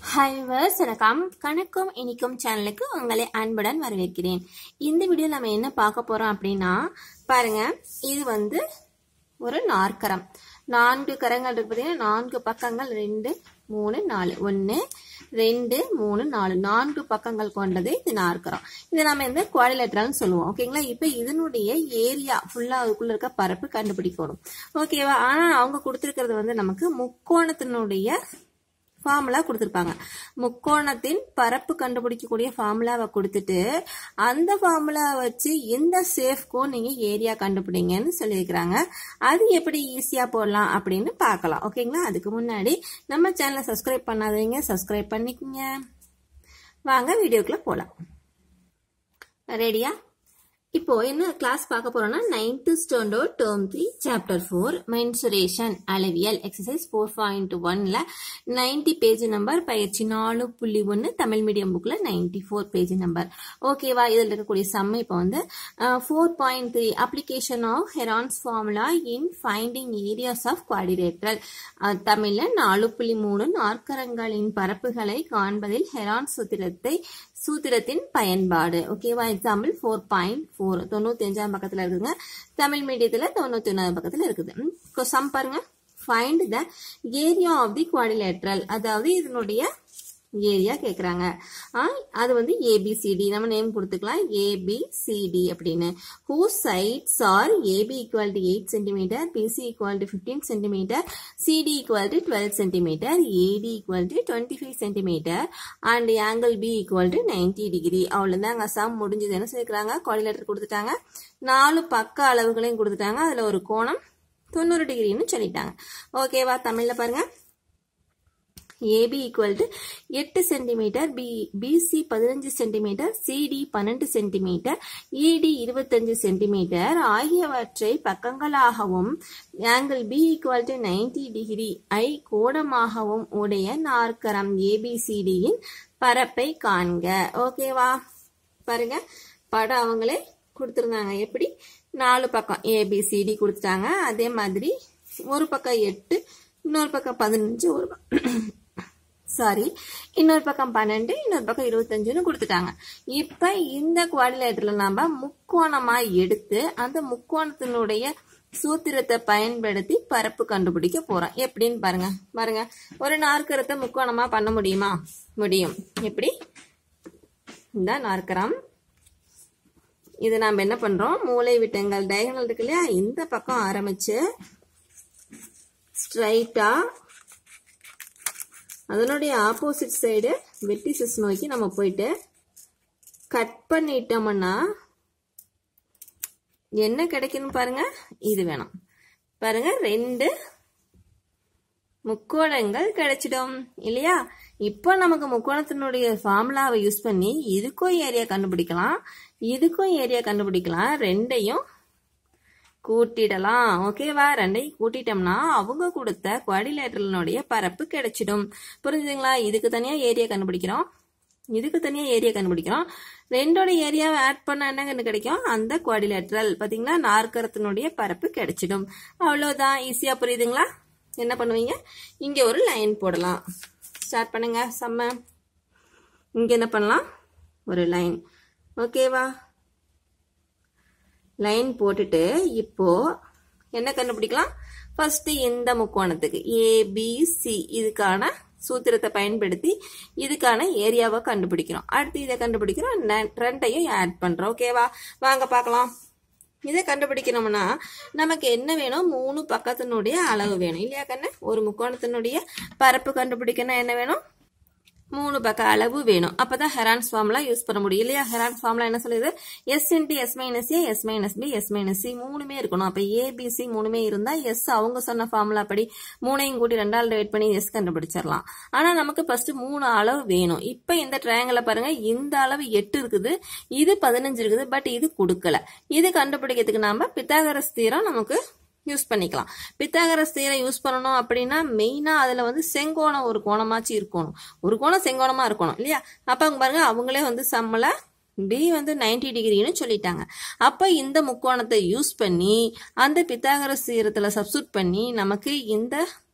ஹைவர்ஸ் வணக்கம் கணக்கும் இனிக்கும் சேனலுக்கு உங்களை அன்புடன் வரவேற்கிறேன் இந்த வீடியோ நம்ம என்ன பார்க்க போறோம் அப்படின்னா பாருங்க இது வந்து ஒரு நாற்கரம் நான்கு கரங்கள் இருக்கு பார்த்தீங்கன்னா நான்கு பக்கங்கள் ரெண்டு மூணு நாலு ஒன்று ரெண்டு மூணு நாலு நான்கு பக்கங்கள் கொண்டது இது நாற்கரம் இதை நம்ம இந்த குவாடிலேட்டரல்னு சொல்லுவோம் ஓகேங்களா இப்போ இதனுடைய ஏரியா ஃபுல்லாக அதுக்குள்ள இருக்க பரப்பு கண்டுபிடிக்கணும் ஓகேவா ஆனால் அவங்க கொடுத்துருக்கிறது வந்து நமக்கு முக்கோணத்தினுடைய ஃபார்முலா கொடுத்துருப்பாங்க முக்கோணத்தின் பரப்பு கண்டுபிடிக்கக்கூடிய ஃபார்முலாவை கொடுத்துட்டு அந்த ஃபார்முலா வச்சு எந்த சேஃப்கோ நீங்க ஏரியா கண்டுபிடிங்கன்னு சொல்லியிருக்கிறாங்க அது எப்படி ஈஸியா போடலாம் அப்படின்னு பார்க்கலாம் ஓகேங்களா அதுக்கு முன்னாடி நம்ம சேனலை சப்ஸ்கிரைப் பண்ணாதவங்க சப்ஸ்கிரைப் பண்ணிக்கோங்க வாங்க வீடியோக்குள்ள போகலாம் ரெடியா இப்போ என்ன கிளாஸ் பார்க்க போறோம்னா ninth standard term three chapter four mensuration அளவியல் எக்ஸசைஸ் ஃபோர் பாயிண்ட் ஒன்ல நைன்டி பேஜ் நம்பர் பயிற்சி நாலு புள்ளி ஒன்று தமிழ் மீடியம் புக்ல நைன்டி ஃபோர் பேஜ் நம்பர் ஓகேவா இதில் இருக்கக்கூடிய சம்ம இப்போ வந்து four point three application of Heron's formula in finding areas of quadrilateral தமிழ்ல நாலு புள்ளி மூணு நாற்கரங்களின் பரப்புகளை காண்பதில் ஹெரான் சூத்திரத்தை சூத்திரத்தின் பயன்பாடு ஓகேவா எக்ஸாம்பிள் ஃபோர் பாயிண்ட் ஃபோர் தொண்ணூத்தி அஞ்சாம் பக்கத்துல இருக்குங்க தமிழ் மீடியத்துல தொண்ணூத்தி ஒன்னாம் பக்கத்துல இருக்குது சம் பாருங்க find the area of the quadrilateral அதாவது இதனுடைய ஏரியா கேட்குறாங்க அது வந்து ஏபிசிடி நம்ம நேம் கொடுத்துக்கலாம் ஏபிசிடி அப்படின்னு who sides are AB equal to eight centimetre BC equal to fifteen centimetre CD equal to twelve centimetre AD equal to twenty five centimetre and angle B equal to ninety degree அவ்வளோதாங்க sum முடிஞ்சது என்ன சொல்லிக்கிறாங்க குவாடிலேட்டர் கொடுத்துட்டாங்க நாலு பக்க அளவுகளையும் கொடுத்துட்டாங்க அதில் ஒரு கோணம் தொண்ணூறு டிகிரின்னு சொல்லிட்டாங்க ஓகேவா தமிழில் பாருங்க ஏபி ஈக்குவல் டு எட்டு சென்டிமீட்டர் பி பிசி பதினஞ்சு சென்டிமீட்டர் சிடி பன்னெண்டு சென்டிமீட்டர் இடி இருபத்தஞ்சு சென்டிமீட்டர் ஆகியவற்றை பக்கங்களாகவும் angle B equal to ninety degree ஐ கோணமாகவும் உடைய நாற்கரம் ஏபிசிடியின் பரப்பை காண்க ஓகேவா பாருங்க படம் அவங்களே கொடுத்துருந்தாங்க எப்படி நாலு பக்கம் ஏபிசிடி கொடுத்துட்டாங்க அதே மாதிரி ஒரு பக்கம் எட்டு இன்னொரு பக்கம் பதினஞ்சு ஒரு சாரி இன்னொரு பக்கம் பன்னெண்டு இன்னொரு பக்கம் இருபத்தஞ்சுன்னு கொடுத்துட்டாங்க இப்ப இந்த குவாடிலேட்டர்ல நாம முக்கோணமா எடுத்து அந்த முக்கோணத்தினுடைய சூத்திரத்தை பயன்படுத்தி பரப்பு கண்டுபிடிக்க போறோம் எப்படின்னு பாருங்க பாருங்க ஒரு நாற்கரத்தை முக்கோணமா பண்ண முடியுமா முடியும் எப்படி இந்த நாற்கரம் இது நாம் என்ன பண்றோம் மூளை விட்டங்கள் டயகனல் இருக்கு இல்லையா இந்த பக்கம் ஆரம்பிச்சு ஸ்ட்ரைட்டா அதனுடைய ஆப்போசிட் சைடு வெட்டிசஸ் நோக்கி நம்ம போயிட்டு கட் பண்ணிட்டோம்னா என்ன கிடைக்கணும் பாருங்க இது வேணும் பாருங்க ரெண்டு முக்கோணங்கள் கிடைச்சிடும் இல்லையா இப்போ நமக்கு முக்கோணத்தினுடைய ஃபார்முலாவை யூஸ் பண்ணி இதுக்கும் ஏரியா கண்டுபிடிக்கலாம் இதுக்கும் ஏரியா கண்டுபிடிக்கலாம் ரெண்டையும் கூட்டிடலாம் ஓகேவா ரெண்டையும் கூட்டிட்டோம்னா அவங்க கொடுத்த குவாடிலேட்டரனுடைய பரப்பு கிடைச்சிடும் புரிஞ்சுதுங்களா இதுக்கு தனியா ஏரியா கண்டுபிடிக்கிறோம் இதுக்கு தனியா ஏரியா கண்டுபிடிக்கிறோம் ரெண்டோட ஏரியாவை ஆட் பண்ண என்ன கிடைக்கும் அந்த குவாடிலேட்டரல் பாத்தீங்களா நாற்கரத்தினுடைய பரப்பு கிடைச்சிடும் அவ்வளவுதான் ஈஸியா புரியுதுங்களா என்ன பண்ணுவீங்க இங்க ஒரு லைன் போடலாம் ஸ்டார்ட் பண்ணுங்க செம்ம இங்க என்ன பண்ணலாம் ஒரு லைன் ஓகேவா லைன் போட்டுட்டு இப்போ என்ன கண்டுபிடிக்கலாம் ஃபர்ஸ்ட் இந்த முக்கோணத்துக்கு ஏபிசி இதுக்கான சூத்திரத்தை பயன்படுத்தி இதுக்கான ஏரியாவை கண்டுபிடிக்கிறோம் அடுத்து இதை கண்டுபிடிக்கிறோம் ரெண்டையும் ஆட் பண்றோம் ஓகேவா வாங்க பார்க்கலாம் இதை கண்டுபிடிக்கணும்னா நமக்கு என்ன வேணும் மூணு பக்கத்தினுடைய அளவு வேணும் இல்லையா கண்ணு ஒரு முக்கோணத்தினுடைய பரப்பு கண்டுபிடிக்கணும் என்ன வேணும் மூணு பக்க அளவு வேணும் அப்பதான் ஹெரான்ஸ் ஃபார்முலா யூஸ் பண்ண முடியும் இல்லையா ஹெரான்ஸ் ஃபார்முலா என்ன சொல்லுது S into S minus A S minus B S minus C மூணுமே இருக்கணும் அப்ப ஏபிசி மூணுமே இருந்தா எஸ் அவங்க சொன்ன ஃபார்முலா படி மூணையும் கூட்டி ரெண்டாள் டிவைட் பண்ணி எஸ் கண்டுபிடிச்சிடலாம் ஆனா நமக்கு ஃபர்ஸ்ட் மூணு அளவு வேணும் இப்ப இந்த ட்ரையாங்கிள பாருங்க இந்த அளவு எட்டு இருக்குது இது பதினஞ்சு இருக்குது பட் இது கொடுக்கல இது கண்டுபிடிக்கிறதுக்கு நாம பித்தாகரஸ் தீரம் நமக்கு யூஸ் பண்ணிக்கலாம் பித்தாகரஸ் தீரம் யூஸ் பண்ணணும் அப்படின்னா மெயினாக அதில் வந்து செங்கோணம் ஒரு கோணமாச்சு இருக்கணும் ஒரு கோணம் செங்கோணமாக இருக்கணும் இல்லையா அப்போ அங்கே பாருங்க அவங்களே வந்து சம்மல பி வந்து நைன்டி டிகிரின்னு சொல்லிட்டாங்க அப்போ இந்த முக்கோணத்தை யூஸ் பண்ணி அந்த பித்தாகரஸ் தீரத்தில் சப்ஸ்டியூட் பண்ணி நமக்கு இந்த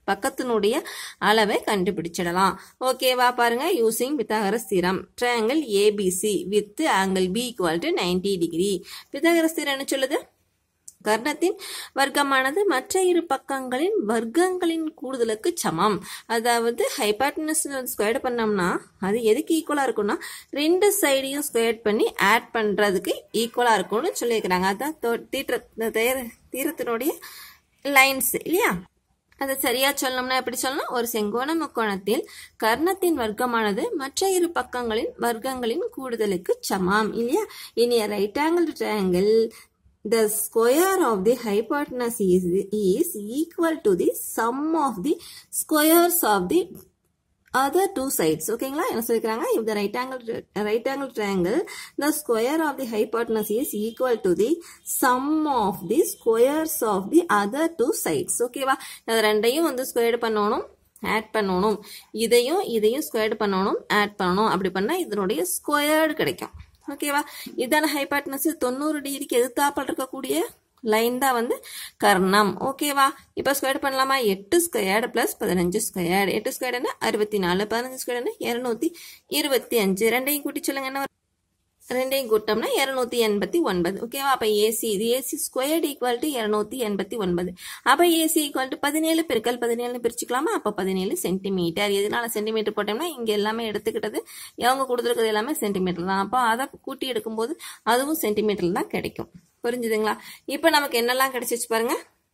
பக்கத்தினுடைய அளவை கண்டுபிடிச்சிடலாம் ஓகேவா பாருங்க using Pythagoras theorem triangle ABC with angle B equal to ninety degree Pythagoras theorem என்ன சொல்லுது கர்ணத்தின் வர்க்கமானது மற்ற இரு பக்கங்களின் வர்க்கங்களின் கூடுதலுக்கு சமம் அதாவது ஹைபாட்னஸ் ஸ்கொயர் பண்ணோம்னா அது எதுக்கு ஈக்குவலா இருக்கும்னா ரெண்டு சைடையும் ஸ்கொயர் பண்ணி ஆட் பண்றதுக்கு ஈக்குவலா இருக்கும்னு சொல்லியிருக்கிறாங்க அதான் தோ- தீற்ற தீர- தீரத்தினுடைய லைன்ஸ் இல்லையா அதை சரியா சொல்லணும்னா எப்படி சொல்லலாம் ஒரு செங்கோண முக்கோணத்தில் கர்ணத்தின் வர்க்கமானது மற்ற இரு பக்கங்களின் வர்க்கங்களின் கூடுதலுக்கு சமம் இல்லையா இனி right angle triangle the square of the hypotenuse is, is equal to the sum of the squares of the other two sides ஓகேங்களா என்ன சொல்லிக்கிறாங்க if the right angle right angle triangle the square of the hypotenuse is equal to the sum of the squares of the other two sides ஓகேவா அது ரெண்டையும் வந்து square பண்ணணும் add பண்ணணும் இதையும் இதையும் ஸ்கொயர் பண்ணணும் ஆட் பண்ணணும் அப்படி பண்ணா இதனுடைய ஸ்கொயர்டு கிடைக்கும் ஓகேவா இதான ஹைபாட்னஸ் தொண்ணூறு டிகிரிக்கு எதிர்த்தாப்பல் இருக்கக்கூடிய லைன் தான் வந்து கர்ணம் ஓகேவா இப்போ ஸ்கொயர் பண்ணலாமா எட்டு ஸ்கொயர்டு ப்ளஸ் பதினஞ்சு ஸ்கொயர்டு எட்டு ஸ்கொயர்டுன்னா அறுபத்தி நாலு பதினஞ்சு ஸ்கொயர்டுன்னா இரநூத்தி இருபத்தி அஞ்சு ரெண்டையும் கூட்டி சொல்லுங்க என்ன வரும்? ரெண்டையும் கூட்டோம்னா இருநூத்தி எண்பத்தி ஒன்பது ஓகேவா அப்ப ஏசி இது ஏசி ஸ்கொயர்ட் ஈக்குவல் டு இருநூத்தி எண்பத்தி ஒன்பது அப்ப ஏசி ஈக்குவல் டு பதினேழு பெருக்கல் பதினேழு பிரிச்சுக்கலாமா அப்ப பதினேழு சென்டிமீட்டர் எதனால சென்டிமீட்டர் போட்டோம்னா இங்க எல்லாமே எடுத்துக்கிட்டது அவங்க கொடுத்துருக்கிறது எல்லாமே சென்டிமீட்டர் தான் அப்போ அதை கூட்டி எடுக்கும்போது அதுவும் சென்டிமீட்டர் தான் கிடைக்கும் புரிஞ்சுதுங்களா இப்போ நமக்கு என்னெல்லாம் கிடைச்சிச்சு பாருங்க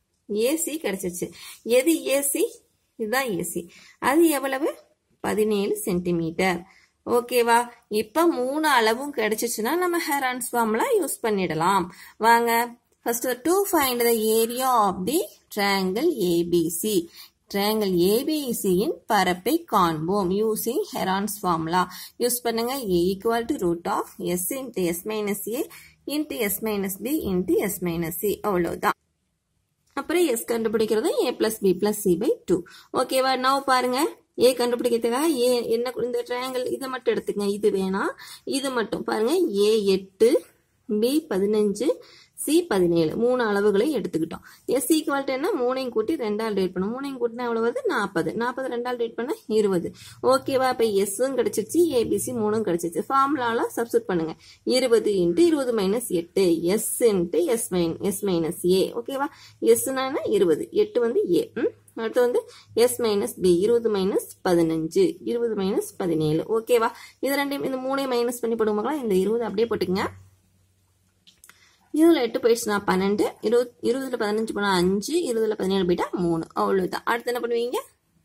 ஏசி கிடைச்சிச்சு எது ஏசி இதுதான் ஏசி அது எவ்வளவு பதினேழு சென்டிமீட்டர் ஓகேவா இப்ப மூணு அளவும் கிடைச்சிச்சுன்னா நம்ம ஹெரான்ஸ் ஃபார்முலா யூஸ் பண்ணிடலாம் வாங்க first to find the area of the triangle ABC triangle ஏபிசியின் பரப்பை காண்போம் யூசிங் ஹெரான்ஸ் ஃபார்முலா யூஸ் பண்ணுங்க A equal to root of S into S minus A into S minus B into S minus C அவ்வளவுதான் அப்புறம் S கண்டுபிடிக்கிறது A plus B plus C by two ஓகேவா now பாருங்க A கண்டுபிடிக்கிறதுக்காக ஏ என்ன இந்த triangle இதை மட்டும் எடுத்துக்கங்க இது வேணாம் இது மட்டும் பாருங்க ஏ எட்டு பி பதினஞ்சு சி பதினேழு மூணு அளவுகளை எடுத்துக்கிட்டோம் எஸ் ஈக்குவல் என்ன மூணையும் கூட்டி ரெண்டால் டிவைட் பண்ணும் மூணையும் கூட்டினா எவ்வளவு வருது நாற்பது நாற்பது ரெண்டால் டிவைட் பண்ண இருபது ஓகேவா இப்போ எஸ்ஸும் கிடைச்சிருச்சு ஏபிசி மூணும் கிடைச்சிருச்சு ஃபார்முலால சப்ஸ்டியூட் பண்ணுங்க இருபது இன்ட்டு இருபது மைனஸ் எட்டு S into S min S minus A ஓகேவா எஸ்னா இருபது எட்டு வந்து ஏ ம் அடுத்து வந்து எஸ் மைனஸ் பி இருபது மைனஸ் பதினஞ்சு இருபது மைனஸ் பதினேழு ஓகேவா இது ரெண்டையும் இந்த மூணையும் மைனஸ் பண்ணி போடுவாங்களா இந்த இருபது அப்படியே போட்டுக்கங்க இருபதுல எட்டு போயிடுச்சுன்னா பன்னெண்டு இருபது இருபதுல பதினஞ்சு போனா அஞ்சு இருபதுல பதினேழு போயிட்டா மூணு அவ்வளவுதான் அடுத்து என்ன பண்ணுவீங்க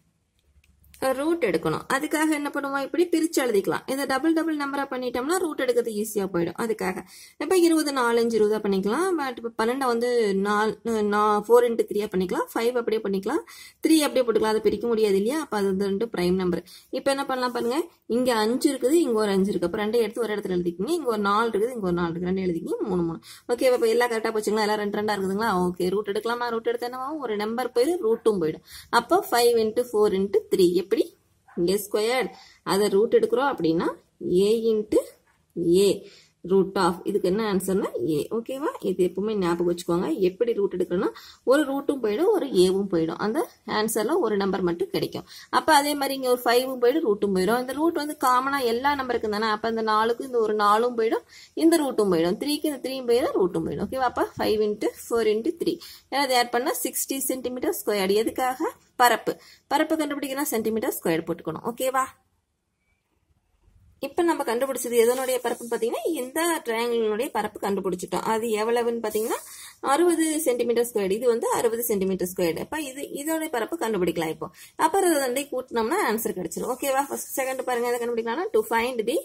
ரூட் எடுக்கணும் அதுக்காக என்ன பண்ணுவோம் இப்படி பிரிச்சு எழுதிக்கலாம் இதை டபுள் டபுள் நம்பரா பண்ணிட்டோம்னா ரூட் எடுக்கிறது ஈஸியா போயிடும் அதுக்காக இப்போ இருபது நாலஞ்சு இருபதா பண்ணிக்கலாம் பட் இப்போ பன்னெண்டை வந்து நாலு ஃபோர் இன்ட்டு த்ரீயா பண்ணிக்கலாம் ஃபைவ் அப்படியே பண்ணிக்கலாம் த்ரீ அப்படியே போட்டுக்கலாம் அதை பிரிக்க முடியாது இல்லையா அப்போ அது வந்து ரெண்டு பிரைம் நம்பர் இப்போ என்ன பண்ணலாம் பாருங்க இங்க அஞ்சு இருக்குது இங்க ஒரு அஞ்சு இருக்கு அப்போ ரெண்டை எடுத்து ஒரு இடத்துல எழுதிக்கிங்க இங்க ஒரு நாலு இருக்குது இங்க ஒரு நாலு இருக்கு ரெண்டு எழுதிக்கிங்க மூணு மூணு ஓகே இப்போ எல்லாம் கரெக்டாக போச்சுங்களா எல்லாம் ரெண்டு ரெண்டா இருக்குதுங்களா ஓகே ரூட் எடுக்கலாமா ரூட் எடுத்து என்னவாகும் ஒரு நம்பர் போயிடும் ரூட்டும் போயிடும் அப்போ five into four into three எப்படி ஏ ஸ்கொயர்ட் அதை ரூட் எடுக்கிறோம் அப்படின்னா A into A root of இதுக்கு என்ன ஆன்சர்னா ஏ ஓகேவா இது எப்பவுமே ஞாபகம் வச்சுக்கோங்க எப்படி ரூட் எடுக்கணும்னா ஒரு ரூட்டும் போயிடும் ஒரு ஏவும் போயிடும் அந்த ஆன்சர்ல ஒரு நம்பர் மட்டும் கிடைக்கும் அப்ப அதே மாதிரி இங்க ஒரு ஃபைவும் போயிடும் ரூட்டும் போயிடும் இந்த ரூட் வந்து காமனா எல்லா நம்பருக்கும் தானே அப்ப இந்த நாலுக்கு இந்த ஒரு நாலும் போயிடும் இந்த ரூட்டும் போயிடும் த்ரீக்கு இந்த த்ரீயும் போயிடும் ரூட்டும் போயிடும் ஓகேவா அப்ப five into four into three ஏதாவது ஆட் பண்ணா சிக்ஸ்டி சென்டிமீட்டர் ஸ்கொயர் எதுக்காக பரப்பு பரப்பு கண்டுபிடிக்கணும் சென்டிமீட்டர் ஸ்கொயர் போட்டுக்கணும் ஓகேவா இப்ப நம்ம கண்டுபிடிச்சது எதனுடைய பரப்பு பாத்தீங்கன்னா இந்த ட்ரையாங்கிளுடைய பரப்பு கண்டுபிடிச்சிட்டோம் அது எவ்வளவுன்னு பாத்தீங்கன்னா அறுபது சென்டிமீட்டர் ஸ்கொயர் இது வந்து அறுபது சென்டிமீட்டர் ஸ்கொயர் அப்ப இது இதோட பரப்பு கண்டுபிடிக்கலாம் இப்போ அப்புறம் அதை ரெண்டையும் கூட்டினோம்னா ஆன்சர் கிடைச்சிடும் ஓகேவா ஃபர்ஸ்ட் செகண்ட் பாருங்க எதை கண்டுபிடிக்கலாம்னா to find the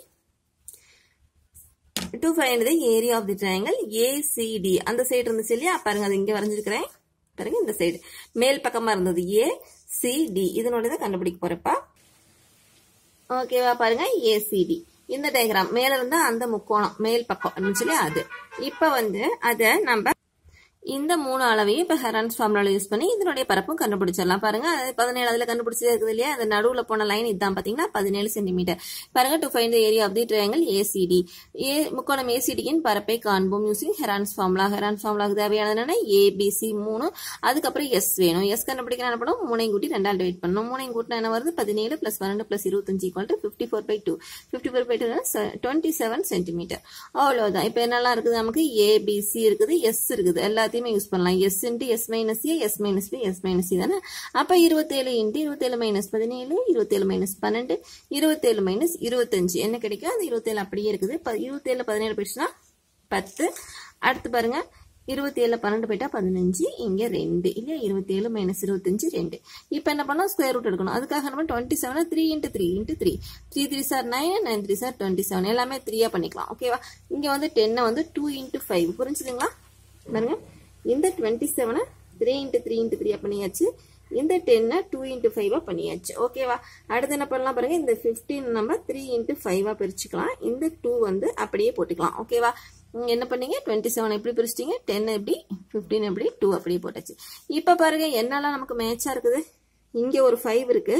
to find the area of the triangle ACD அந்த சைடு இருந்துச்சு இல்லையா பாருங்க அது இங்க வரைஞ்சிருக்கிறேன் பாருங்க இந்த சைடு மேல் பக்கமா இருந்தது ஏ சி டி இதனோட தான் கண்டுபிடிக்க போறப்பா ஓகேவா பாருங்க ஏசிடி இந்த டயக்ராம் மேல இருந்தா அந்த முக்கோணம் மேல் பக்கம் இருந்துச்சு அது இப்ப வந்து அத நம்ம இந்த மூணு அளவையும் இப்போ ஹெரான்ஸ் ஃபார்முலாவில் யூஸ் பண்ணி இதனுடைய பரப்பும் கண்டுபிடிச்சிடலாம் பாருங்க அது பதினேழு அதில் கண்டுபிடிச்சது இருக்குது இல்லையா அந்த நடுவில் போன லைன் இதுதான் பார்த்தீங்கன்னா பதினேழு சென்டிமீட்டர் பாருங்க to find area of the triangle ACD A முக்கோணம் ஏசிடியின் பரப்பை காண்போம் யூசிங் ஹெரான்ஸ் ஃபார்முலா ஹெரான்ஸ் ஃபார்முலாக்கு தேவையானது என்னன்னா ஏபிசி மூணு அதுக்கப்புறம் எஸ் வேணும் எஸ் கண்டுபிடிக்க என்ன பண்ணணும் மூணையும் கூட்டி ரெண்டால் டிவைட் பண்ணணும் மூணையும் கூட்டினா என்ன வருது பதினேழு பிளஸ் பன்னெண்டு பிளஸ் இருபத்தஞ்சு equal to fifty four by two fifty four by two twenty seven centimetre அவ்வளோதான் இப்போ என்னெல்லாம் இருக்குது நமக்கு ஏபிசி இருக்குது எஸ் இருக்குது எல்லாத்தையுமே யூஸ் பண்ணலாம் S into S minus A S minus B S minus C தானே அப்போ இருபத்தேழு இன்ட்டு இருபத்தேழு மைனஸ் பதினேழு இருபத்தேழு மைனஸ் பன்னெண்டு இருபத்தேழு மைனஸ் இருபத்தஞ்சு என்ன கிடைக்கும் அது இருபத்தேழு அப்படியே இருக்குது இப்போ இருபத்தேழு பதினேழு போயிடுச்சுன்னா பத்து அடுத்து பாருங்க இருபத்தி ஏழு பன்னெண்டு போயிட்டா பதினஞ்சு இங்க ரெண்டு இல்லையா இருபத்தி ஏழு மைனஸ் இருபத்தஞ்சு ரெண்டு இப்போ என்ன பண்ணோம் ஸ்கொயர் ரூட் எடுக்கணும் அதுக்காக நம்ம twenty seven three into three into three three three சார் நைன் நைன் த்ரீ சார் டுவெண்ட்டி செவன் எல்லாமே த்ரீயா பண்ணிக்கலாம் ஓகேவா இங்க வந்து டென்னை வந்து டூ இன்ட்டு ஃபைவ் புரிஞ்சுதுங்களா பாருங்க இந்த டுவெண்ட்டி செவனை த்ரீ இன்ட்டு த்ரீ இன்ட்டு த்ரீயா பண்ணியாச்சு இந்த டென்னை டூ இன்ட்டு ஃபைவா பண்ணியாச்சு ஓகேவா அடுத்து என்ன பண்ணலாம் பாருங்க இந்த ஃபிஃப்டீன் நம்ம த்ரீ இன்ட்டு ஃபைவா பிரிச்சுக்கலாம் இந்த டூ வந்து அப்படியே போட்டுக்கலாம் ஓகேவா நீங்க என்ன பண்ணீங்க டுவெண்ட்டி செவன் எப்படி பிரிச்சிட்டீங்க டென் எப்படி ஃபிஃப்டீன் எப்படி டூ அப்படியே போட்டாச்சு இப்போ பாருங்க என்னெல்லாம் நமக்கு மேட்சா இருக்குது இங்க ஒரு ஃபைவ் இருக்கு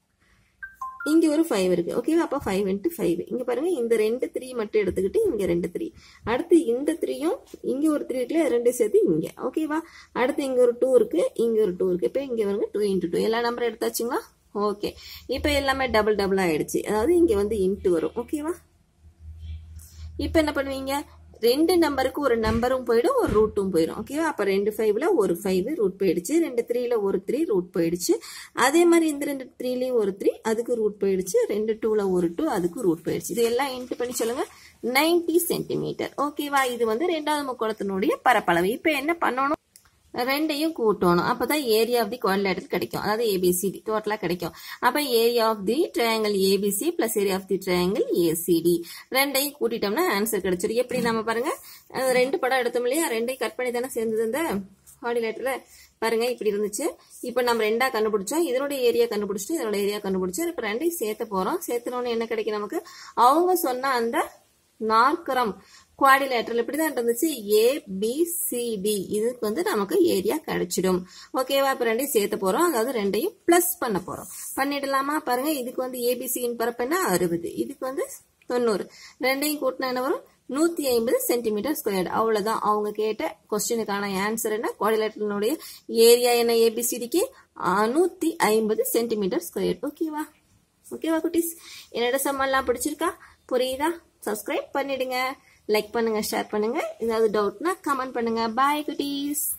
இங்க ஒரு ஃபைவ் இருக்கு ஓகேவா அப்போ ஃபைவ் இன்ட்டு ஃபைவ் இங்க பாருங்க இந்த ரெண்டு த்ரீ மட்டும் எடுத்துக்கிட்டு இங்க ரெண்டு த்ரீ அடுத்து இந்த த்ரீயும் இங்க ஒரு த்ரீ இருக்குல்ல ரெண்டு சேர்த்து இங்க ஓகேவா அடுத்து இங்க ஒரு டூ இருக்கு இங்க ஒரு டூ இருக்கு இப்போ இங்க வருங்க டூ இன்ட்டு டூ எல்லா நம்பரும் எடுத்தாச்சுங்களா ஓகே இப்போ எல்லாமே டபுள் டபுள் ஆயிடுச்சு அதாவது இங்க வந்து இன்ட்டு வரும் ஓகேவா இப்போ என்ன பண்ணுவீங்க ரெண்டு நம்பருக்கு ஒரு நம்பரும் போயிடும் ஒரு ரூட்டும் போயிடும் ஓகேவா அப்போ ரெண்டு ஃபைவ்ல ஒரு ஃபைவ் ரூட் போயிடுச்சு ரெண்டு த்ரீல ஒரு த்ரீ ரூட் போயிடுச்சு அதே மாதிரி இந்த ரெண்டு த்ரீலையும் ஒரு த்ரீ அதுக்கு ரூட் போயிடுச்சு ரெண்டு டூல ஒரு டூ அதுக்கு ரூட் போயிடுச்சு இது எல்லாம் இன்ட்டு பண்ணி சொல்லுங்க நைன்டி சென்டிமீட்டர் ஓகேவா இது வந்து ரெண்டாவது முக்கோணத்தினுடைய பரப்பளவு இப்போ என்ன பண்ணணும் ரெண்டையும் கூட்டணும் அப்பதான் ஏரியா ஆஃப் தி குவாட்ரிலேட்டர் கிடைக்கும் அதாவது ஏபிசிடி டோட்டலா கிடைக்கும் அப்ப area of the triangle ABC plus area of the triangle ACD ரெண்டையும் கூட்டிட்டோம்னா ஆன்சர் கிடைச்சிடும் எப்படி நம்ம பாருங்க அஹ் ரெண்டு படம் எடுத்தோம் இல்லையா ரெண்டையும் கட் பண்ணி தானே சேர்ந்தது இந்த குவாடிலேட்டர்ல பாருங்க இப்படி இருந்துச்சு இப்போ நம்ம ரெண்டா கண்டுபிடிச்சோம் இதனுடைய ஏரியா கண்டுபிடிச்சிட்டு இதனோட ஏரியா கண்டுபிடிச்சோம் இப்போ ரெண்டையும் சேர்த்த போறோம் சேர்த்தனோன்னு என்ன கிடைக்கும் நமக்கு அவங்க சொன்ன அந்த நாற்கரம் குவாடிலேட்டரல் இப்படிதான் இருந்துச்சு ஏ பி சி டி இதுக்கு வந்து நமக்கு ஏரியா கிடைச்சிடும் ஓகேவா இப்ப ரெண்டையும் சேர்த்து போறோம் அதாவது ரெண்டையும் பிளஸ் பண்ண போறோம் பண்ணிடலாமா பாருங்க இதுக்கு வந்து ஏபிசியின் பரப்பு என்ன அறுபது இதுக்கு வந்து தொண்ணூறு ரெண்டையும் கூட்டினா என்ன வரும் நூத்தி ஐம்பது சென்டிமீட்டர் ஸ்கொயர் அவ்வளவுதான் அவங்க கேட்ட கொஸ்டினுக்கான ஆன்சர் என்ன குவாடிலேட்டரனுடைய ஏரியா என்ன ஏபிசிடிக்கு நூத்தி ஐம்பது சென்டிமீட்டர் ஸ்கொயர் ஓகேவா ஓகேவா குட்டீஸ் என்னோட சம்மெல்லாம் பிடிச்சிருக்கா புரியுதா சப்ஸ்கிரைப் பண்ணிடுங்க லைக் பண்ணுங்க ஷேர் பண்ணுங்க ஏதாவது டவுட்னா கமெண்ட் பண்ணுங்க பாய் குட்டீஸ்